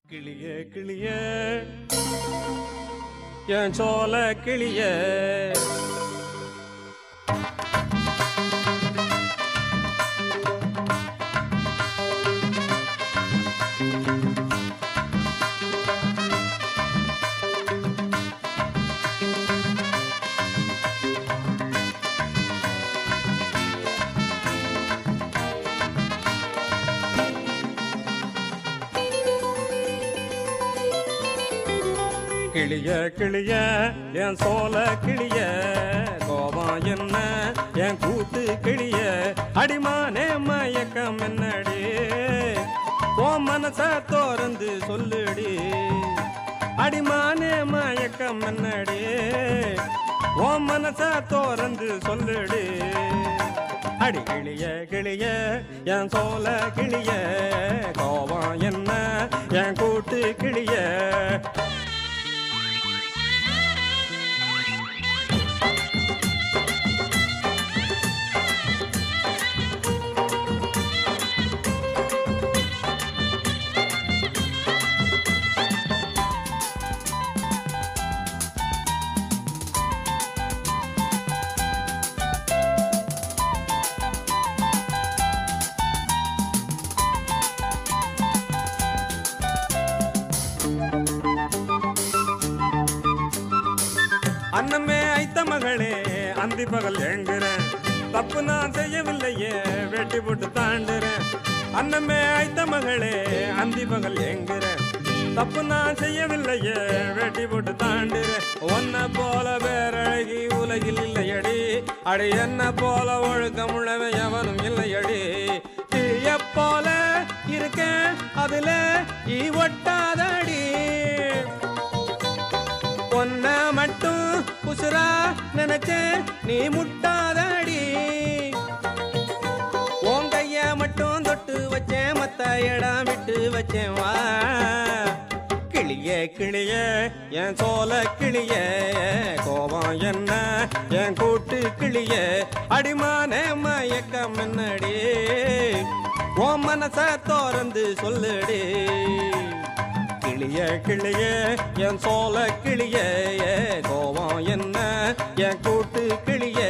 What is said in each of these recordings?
கிளியே கிளியே என் சோல கிளியே கிளிய கிளிய என் சோல கிளிய கோபம் என்ன என் கூட்டு கிளிய அடிமானே மயக்கம் என்னடி ஓ மனச தோறந்து சொல்லுடி அடிமானே மயக்கம் என்னடி ஓ மனச தோறந்து சொல்லுடி அடி கிளிய கிளிய என் சோல கிளிய கோபம் என்ன என் கூட்டு கிளிய அன்னமே ஐத்த மகளே அந்தி பகல் ஏங்குறேன் தப்பு நான் செய்யவில்லையே வெட்டி போட்டு தாண்டுறேன் அன்னமே ஐத்த மகளே அந்தி பகல் ஏங்குறேன் தப்பு நான் செய்யவில்லையே வெட்டி போட்டு தாண்டுறேன் உன்னை போல வேறழகி உலகில் இல்லையடி அடி என்ன போல ஒழுக்கமுள்ளவன் எவனும் இல்லையடி தீய போல இருக்கேன் அதுல ஈ ஒட்டாதடி பொன்ன மட்டும் புசுரா நினைச்சேன் நீ முட்டாதடி உன் கைய மட்டும் தொட்டு வச்சேன் மத்த இடம் விட்டு வச்சேன் வா கிளியே கிளியே என் சோல கிளியே கோபம் என்ன என் கூட்டு கிளியே அடிமானே மயக்கம் என்னடி உன் மனச தோறந்து சொல்லுடி கிளிய கிளிய என் சோல கிளிய கோவம் என்ன என் கூட்டு கிளிய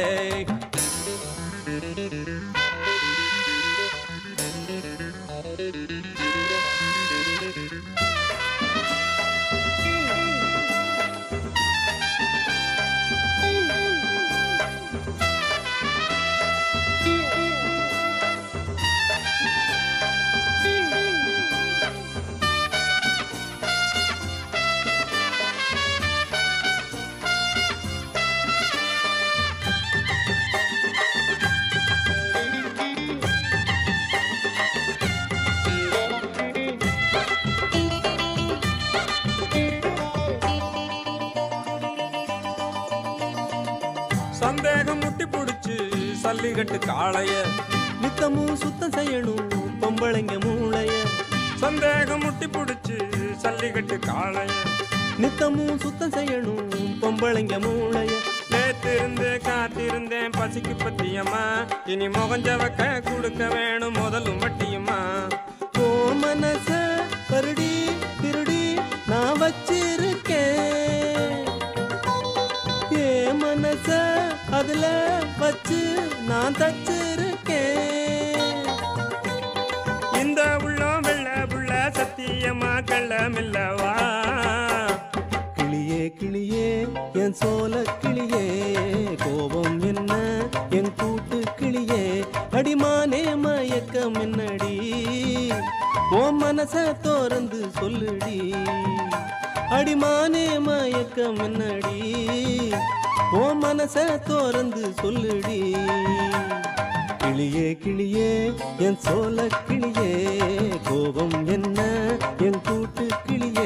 சந்தேகம் முட்டி புடிச்சு சல்லிகட்டு காளைய நித்தமும் சுத்தம் செய்யணும் பொம்பளைங்க மூளைய சந்தேகம் முட்டி புடிச்சு சல்லிகட்டு காளைய நித்தமும் சுத்தம் செய்யணும் பொம்பளைங்க மூளைய நேத்திருந்தே காத்திருந்தேன் பசிக்கு பத்தியம்மா இனி முகஞ்சவக்க கொடுக்க வேணும் முதலும் வட்டியம்மா ஓ மனச கருடி திருடி நான் வச்சிருக்கேன் ஏ மனச அதுல வச்சு நான் தச்சிருக்கேன் இந்த உள்ளம் வெள்ள புள்ள சத்தியமா கள்ளமில்லவா கிளியே கிளியே என் சோல கிளியே கோபம் என்ன என் கூட்டு கிளியே அடிமானே மயக்கம் என்னடி ஓ மனச தோறந்து சொல்லுடி அடிமானே மயக்கம் என்னடி ஓ மனச தோறந்து சொல்லுடி கிளியே கிளியே என் சோல கிளியே கோபம் என்ன என் கூட்டு கிளியே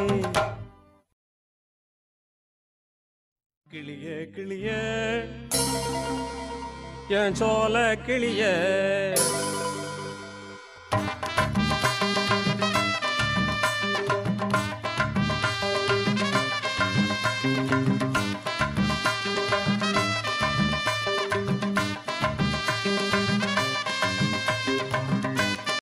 கிளியே கிளியே என் சோல கிளியே